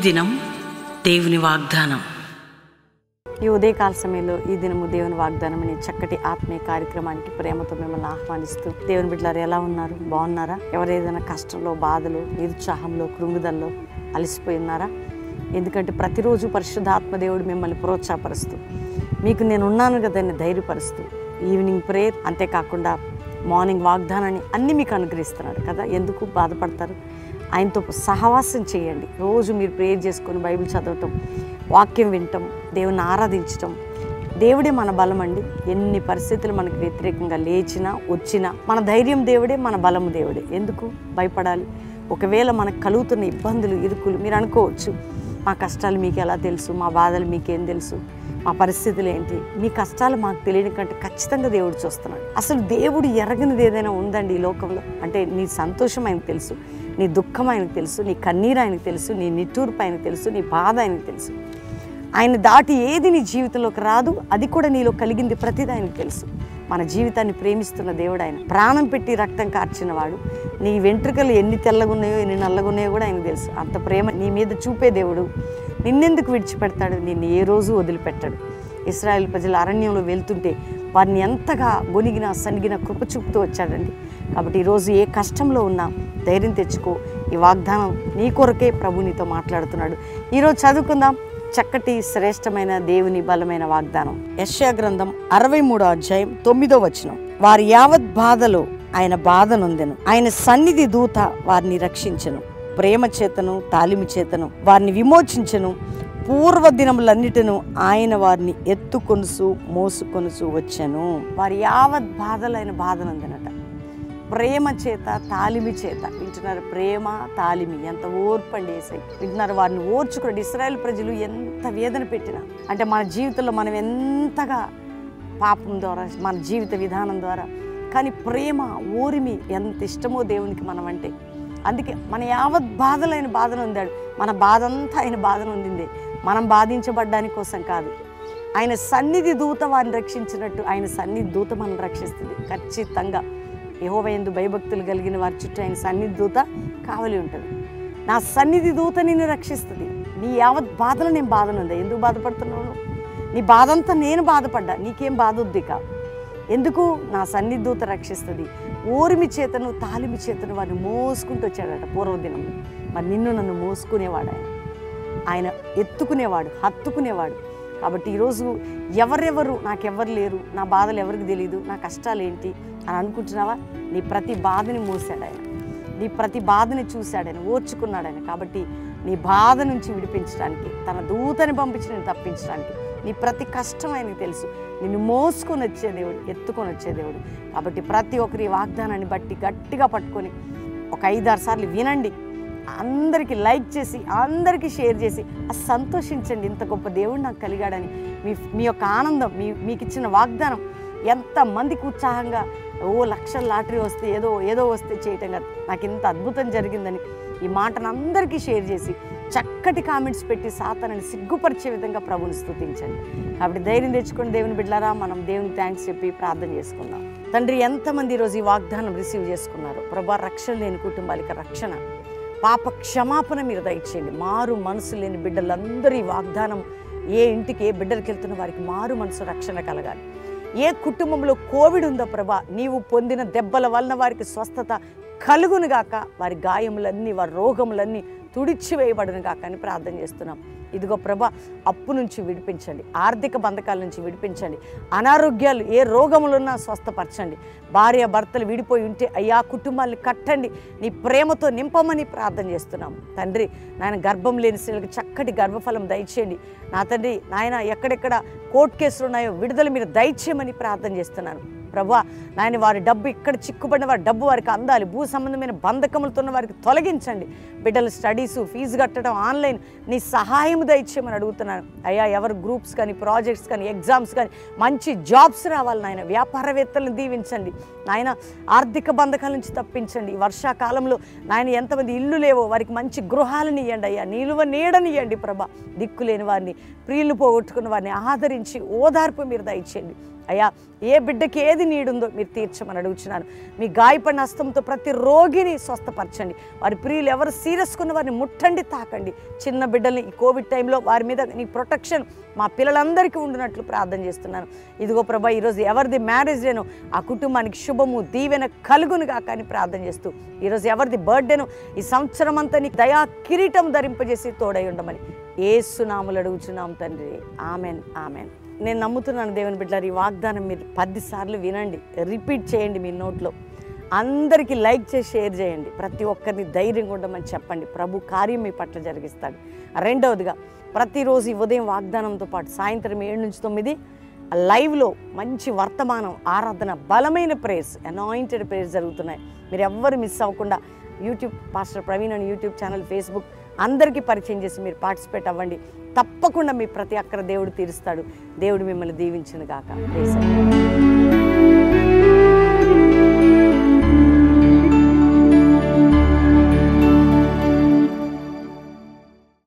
దినం దేవుని వాగ్దానం ఈ ఉదయకాల సమయంలో ఈ దినము దేవుని వాగ్దానం అనే చక్కటి ఆత్మీయ కార్యక్రమానికి ప్రేమతో మిమ్మల్ని ఆహ్వానిస్తూ దేవుని బిడ్డలారు ఎలా ఉన్నారు బాగున్నారా ఎవరు ఏదైనా కష్టంలో బాధలు నిరుత్సాహంలో కృంగుదల్లో అలసిపోయి ఉన్నారా ఎందుకంటే ప్రతిరోజు పరిశుద్ధాత్మ దేవుడు మిమ్మల్ని ప్రోత్సాహపరుస్తూ మీకు నేను ఉన్నాను కదని ధైర్యపరుస్తూ ఈవినింగ్ ప్రేయర్ అంతేకాకుండా మార్నింగ్ వాగ్దానాన్ని అన్ని మీకు అనుగ్రహిస్తున్నాడు కదా ఎందుకు బాధపడతారు ఆయనతో సహవాసం చేయండి రోజు మీరు ప్రేయర్ చేసుకొని బైబిల్ చదవటం వాక్యం వినటం దేవుని ఆరాధించటం దేవుడే మన బలం అండి ఎన్ని పరిస్థితులు మనకు వ్యతిరేకంగా లేచినా వచ్చినా మన ధైర్యం దేవుడే మన బలము దేవుడే ఎందుకు భయపడాలి ఒకవేళ మనకు కలుగుతున్న ఇబ్బందులు ఇరుకులు మీరు అనుకోవచ్చు మా కష్టాలు మీకు ఎలా తెలుసు మా బాధలు మీకేం తెలుసు మా పరిస్థితులు ఏంటి మీ కష్టాలు మాకు తెలియని కంటే ఖచ్చితంగా దేవుడు చూస్తున్నాడు అసలు దేవుడు ఎరగనిది ఏదైనా ఉందండి ఈ లోకంలో అంటే నీ సంతోషం ఆయనకు తెలుసు నీ దుఃఖం ఆయనకు తెలుసు నీ కన్నీరు ఆయనకు తెలుసు నీ నిట్టూర్పు ఆయనకు తెలుసు నీ బాధ ఆయనకు తెలుసు ఆయన దాటి ఏది నీ జీవితంలోకి రాదు అది కూడా నీలో కలిగింది ప్రతిదీ ఆయనకు తెలుసు మన జీవితాన్ని ప్రేమిస్తున్న దేవుడు ఆయన ప్రాణం పెట్టి రక్తం కార్చిన వాడు నీ వెంట్రుకలు ఎన్ని తెల్లగున్నాయో ఎన్ని నల్లగున్నాయో కూడా ఆయనకు తెలుసు అంత ప్రేమ నీ మీద చూపే దేవుడు నిన్నెందుకు విడిచిపెడతాడు నిన్ను ఏ రోజు వదిలిపెట్టాడు ఇస్రాయేల్ ప్రజలు అరణ్యంలో వెళ్తుంటే వారిని ఎంతగా గొనిగిన సనిగిన కృప చూపుతూ వచ్చాడండి కాబట్టి ఈరోజు ఏ కష్టంలో ఉన్నా ధైర్యం తెచ్చుకో ఈ వాగ్దానం నీ కొరకే ప్రభు నీతో మాట్లాడుతున్నాడు ఈరోజు చదువుకుందాం చక్కటి శ్రేష్టమైన దేవుని బలమైన వాగ్దానం యశ్యా గ్రంథం అరవై మూడో అధ్యాయం తొమ్మిదో వచనం వారి యావత్ బాధలో ఆయన బాధ నొందెను ఆయన సన్నిధి దూత వారిని రక్షించెను ప్రేమ చేతను తాలిమి చేతను వారిని విమోచించెను పూర్వ దినములన్నిటిను ఆయన వారిని ఎత్తుకొనుసు మోసుకొనుసు వచ్చాను వారి యావత్ బాధలైన బాధనందనట ప్రేమ చేత తాలిమి చేత వింటున్నారు ప్రేమ తాలిమి ఎంత ఓర్పండి ఏసై వింటున్నారు వారిని ఓర్చుకోండి ఇస్రాయేల్ ప్రజలు ఎంత వేదన పెట్టినా అంటే మన జీవితంలో మనం ఎంతగా పాపం ద్వారా మన జీవిత విధానం ద్వారా కానీ ప్రేమ ఓరిమి ఎంత ఇష్టమో దేవునికి మనం అంటే అందుకే మన యావత్ బాధలైన బాధను ఉందాడు మన బాధ అంతా ఆయన బాధను ఉందిందే మనం బాధించబడ్డానికి కోసం కాదు ఆయన సన్నిధి దూత వారిని రక్షించినట్టు ఆయన సన్నిధి దూత మనం రక్షిస్తుంది ఖచ్చితంగా యహోవయందు భయభక్తులు కలిగిన వారి చుట్టూ ఆయన సన్నిధి దూత కావలి ఉంటుంది నా సన్నిధి దూత నిన్ను రక్షిస్తుంది నీ యావత్ బాధలు నేను బాధనుందా ఎందుకు బాధపడుతున్నావు నువ్వు? నీ బాధ అంతా నేను బాధపడ్డా నీకేం బాధ వద్దు ఇక ఎందుకు నా సన్నిధి దూత రక్షిస్తుంది ఓరిమి చేతను తాలిమి చేతను వారిని మోసుకుంటూ వచ్చాడట పూర్వదినం మరి నిన్ను నన్ను మోసుకునేవాడు ఆయన ఆయన ఎత్తుకునేవాడు హత్తుకునేవాడు కాబట్టి ఈరోజు ఎవరెవరు నాకెవ్వరు లేరు నా బాధలు ఎవరికి తెలియదు నా కష్టాలు ఏంటి అని అనుకుంటున్నావా నీ ప్రతి బాధని మోసాడు ఆయన నీ ప్రతి బాధని చూశాడు ఆయన ఓర్చుకున్నాడు ఆయన కాబట్టి నీ బాధ నుంచి విడిపించడానికి తన దూతని పంపించి నేను తప్పించడానికి నీ ప్రతి కష్టం ఆయనకి తెలుసు నిన్ను మోసుకొని వచ్చే దేవుడు ఎత్తుకొని వచ్చే దేవుడు కాబట్టి ప్రతి ఒక్కరి ఈ వాగ్దానాన్ని బట్టి గట్టిగా పట్టుకొని ఒక ఐదారు సార్లు వినండి అందరికీ లైక్ చేసి అందరికీ షేర్ చేసి ఆ సంతోషించండి ఇంత గొప్ప దేవుడు నాకు కలిగాడని మీ మీ యొక్క ఆనందం మీ మీకు ఇచ్చిన వాగ్దానం ఎంతమందికి ఉత్సాహంగా ఓ లక్షల లాటరీ వస్తే ఏదో ఏదో వస్తే చేయటం కాదు నాకు ఇంత అద్భుతం జరిగిందని ఈ మాటను అందరికీ షేర్ చేసి చక్కటి కామెంట్స్ పెట్టి సాతానని సిగ్గుపరిచే విధంగా ప్రభుని స్తుతించండి కాబట్టి ధైర్యం తెచ్చుకొని దేవుని బిడ్డలారా మనం దేవుని థ్యాంక్స్ చెప్పి ప్రార్థన చేసుకుందాం తండ్రి ఎంతమంది ఈరోజు ఈ వాగ్దానం రిసీవ్ చేసుకున్నారు ప్రభా రక్షణ లేని కుటుంబాలకి రక్షణ పాప క్షమాపణ మీరు దయచేయండి మారు మనసు లేని బిడ్డలందరూ ఈ వాగ్దానం ఏ ఇంటికి ఏ బిడ్డలకి వెళ్తున్న వారికి మారు మనసు రక్షణ కలగాలి ఏ కుటుంబంలో కోవిడ్ ఉందో ప్రభా నీవు పొందిన దెబ్బల వలన వారికి స్వస్థత కలుగును గాక వారి గాయములన్నీ వారి రోగములన్నీ తుడిచివేయబడును గాక అని ప్రార్థన చేస్తున్నాం ఇదిగో ప్రభా అప్పు నుంచి విడిపించండి ఆర్థిక బంధకాల నుంచి విడిపించండి అనారోగ్యాలు ఏ రోగములున్నా స్వస్థపరచండి భార్య భర్తలు విడిపోయి ఉంటే అయ్యా కుటుంబాన్ని కట్టండి నీ ప్రేమతో నింపమని ప్రార్థన చేస్తున్నాం తండ్రి నాయన గర్భం లేని స్త్రీలకు చక్కటి గర్భఫలం దయచేయండి నా తండ్రి నాయన ఎక్కడెక్కడ కోర్టు కేసులు ఉన్నాయో విడుదల మీరు దయచేయమని ప్రార్థన చేస్తున్నాను ప్రభా నాయన వారి డబ్బు ఇక్కడ చిక్కుపడిన వారి డబ్బు వారికి అందాలి భూ సంబంధమైన బంధకములతో ఉన్న వారికి తొలగించండి బిడ్డల స్టడీస్ ఫీజు కట్టడం ఆన్లైన్ నీ సహాయం దయచేయమని అడుగుతున్నాను అయ్యా ఎవరు గ్రూప్స్ కానీ ప్రాజెక్ట్స్ కానీ ఎగ్జామ్స్ కానీ మంచి జాబ్స్ రావాలి నాయన వ్యాపారవేత్తలను దీవించండి నాయన ఆర్థిక బంధకాల నుంచి తప్పించండి ఈ వర్షాకాలంలో నాయన ఎంతమంది ఇల్లు లేవో వారికి మంచి గృహాలను ఇవ్వండి అయ్యా నిలువ నీడనియండి ప్రభా దిక్కులేని వారిని ప్రియులు పోగొట్టుకున్న వారిని ఆదరించి ఓదార్పు మీరు దయచేయండి అయ్యా ఏ బిడ్డకి ఏది నీడుందో మీరు తీర్చమని అడుగుచున్నాను మీ గాయపడిన హస్తంతో ప్రతి రోగిని స్వస్థపరచండి వారి ప్రియులు ఎవరు సీరియస్కున్న వారిని ముట్టండి తాకండి చిన్న బిడ్డల్ని ఈ కోవిడ్ టైంలో వారి మీద నీ ప్రొటెక్షన్ మా పిల్లలందరికీ ఉండినట్లు ప్రార్థన చేస్తున్నాను ఇదిగో ప్రభా ఈరోజు ఎవరిది మ్యారేజ్ డేనో ఆ కుటుంబానికి శుభము దీవెన కలుగునుగా కానీ ప్రార్థన చేస్తూ ఈరోజు ఎవరిది బర్త్డేనో ఈ సంవత్సరం అంతా నీకు దయా కిరీటం ధరింపజేసి తోడై ఉండమని ఏసునాములు అడుగుచున్నాం తండ్రి ఆమెన్ ఆమెన్ నేను నమ్ముతున్నాను దేవుని బిడ్డలారు ఈ వాగ్దానం మీరు పది సార్లు వినండి రిపీట్ చేయండి మీ నోట్లో అందరికీ లైక్ చేసి షేర్ చేయండి ప్రతి ఒక్కరిని ధైర్యంగా ఉండమని చెప్పండి ప్రభు కార్యం మీ పట్ల జరిగిస్తాడు రెండవదిగా ప్రతిరోజు ఈ ఉదయం వాగ్దానంతో పాటు సాయంత్రం ఏడు నుంచి తొమ్మిది లైవ్లో మంచి వర్తమానం ఆరాధన బలమైన ప్రేయర్స్ అనాయింటెడ్ ప్రేయర్స్ జరుగుతున్నాయి మీరు ఎవ్వరు మిస్ అవ్వకుండా యూట్యూబ్ పాస్టర్ ప్రవీణ్ అని యూట్యూబ్ ఛానల్ ఫేస్బుక్ అందరికీ పరిచయం చేసి మీరు పార్టిసిపేట్ అవ్వండి తప్పకుండా మీ ప్రతి అక్కర దేవుడు తీరుస్తాడు దేవుడు మిమ్మల్ని దీవించును గాక ప్రేస